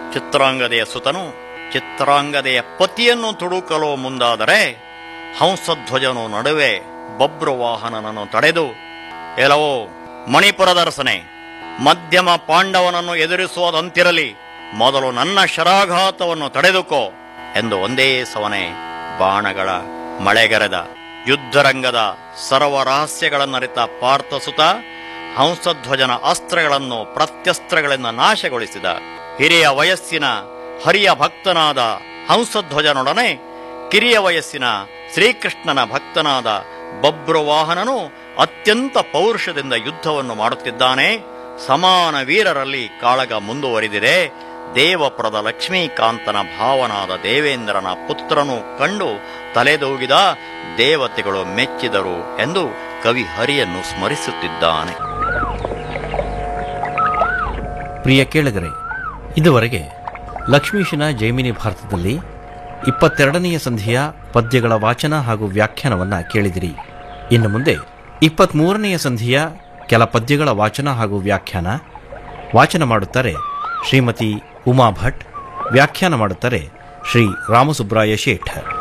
ಚಿತ್ರಾಂಗದೆಯ ಸುತನು ಚಿತ್ರಾಂಗದೆಯ ಪತಿಯನ್ನು ತುಡುಕಲು ಮುಂದಾದರೆ ಹಂಸಧ್ವಜನು ನಡುವೆ ಬಬ್ರುವಾಹನನನ್ನು ತಡೆದು ಎಲ್ಲವೋ ಮಣಿಪುರದರಸನೆ ಮಧ್ಯಮ ಪಾಂಡವನನ್ನು ಎದುರಿಸುವುದಂತಿರಲಿ ಮೊದಲು ನನ್ನ ಶರಾಘಾತವನ್ನು ತಡೆದುಕೋ ಎಂದು ಒಂದೇ ಸವನೆ ಬಾಣಗಳ ಮಳೆಗರೆದ ಯುದ್ಧರಂಗದ ಸರ್ವ ರಹಸ್ಯಗಳನ್ನರಿತ ಪಾರ್ಥಸುತ ಹಂಸಧ್ವಜನ ಅಸ್ತ್ರಗಳನ್ನು ಪ್ರತ್ಯಸ್ತ್ರಗಳಿಂದ ನಾಶಗೊಳಿಸಿದ ಹಿರಿಯ ವಯಸ್ಸಿನ ಹರಿಯ ಭಕ್ತನಾದ ಹಂಸಧ್ವಜನೊಡನೆ ಕಿರಿಯ ವಯಸ್ಸಿನ ಶ್ರೀಕೃಷ್ಣನ ಭಕ್ತನಾದ ಬಬ್ರುವಾಹನನು ಅತ್ಯಂತ ಪೌರುಷದಿಂದ ಯುದ್ಧವನ್ನು ಮಾಡುತ್ತಿದ್ದಾನೆ ಸಮಾನ ವೀರರಲ್ಲಿ ಕಾಳಗ ಮುಂದುವರಿದಿದೆ ದೇವಪುರದ ಲಕ್ಷ್ಮೀಕಾಂತನ ಭಾವನಾದ ದೇವೇಂದ್ರನ ಪುತ್ರನು ಕಂಡು ತಲೆದೂಗಿದ ದೇವತೆಗಳು ಮೆಚ್ಚಿದರು ಎಂದು ಕವಿ ಹರಿಯನ್ನು ಸ್ಮರಿಸುತ್ತಿದ್ದಾನೆ ಪ್ರಿಯ ಕೇಳಿದರೆ ಇದುವರೆಗೆ ಲಕ್ಷ್ಮೀಶನ ಜೈಮಿನಿ ಭಾರತದಲ್ಲಿ ಇಪ್ಪತ್ತೆರಡನೆಯ ಸಂಧಿಯ ಪದ್ಯಗಳ ವಾಚನ ಹಾಗೂ ವ್ಯಾಖ್ಯಾನವನ್ನ ಕೇಳಿದಿರಿ ಇನ್ನು ಮುಂದೆ ಇಪ್ಪತ್ಮೂರನೆಯ ಸಂಧಿಯ ಕೆಲ ಪದ್ಯಗಳ ವಾಚನ ಹಾಗೂ ವ್ಯಾಖ್ಯಾನ ವಾಚನ ಮಾಡುತ್ತಾರೆ ಶ್ರೀಮತಿ ಉಮಾ ಭಟ್ ವ್ಯಾಖ್ಯಾನ ಮಾಡುತ್ತಾರೆ ಶ್ರೀ ರಾಮಸುಬ್ರಾಯ ಶೇಠ್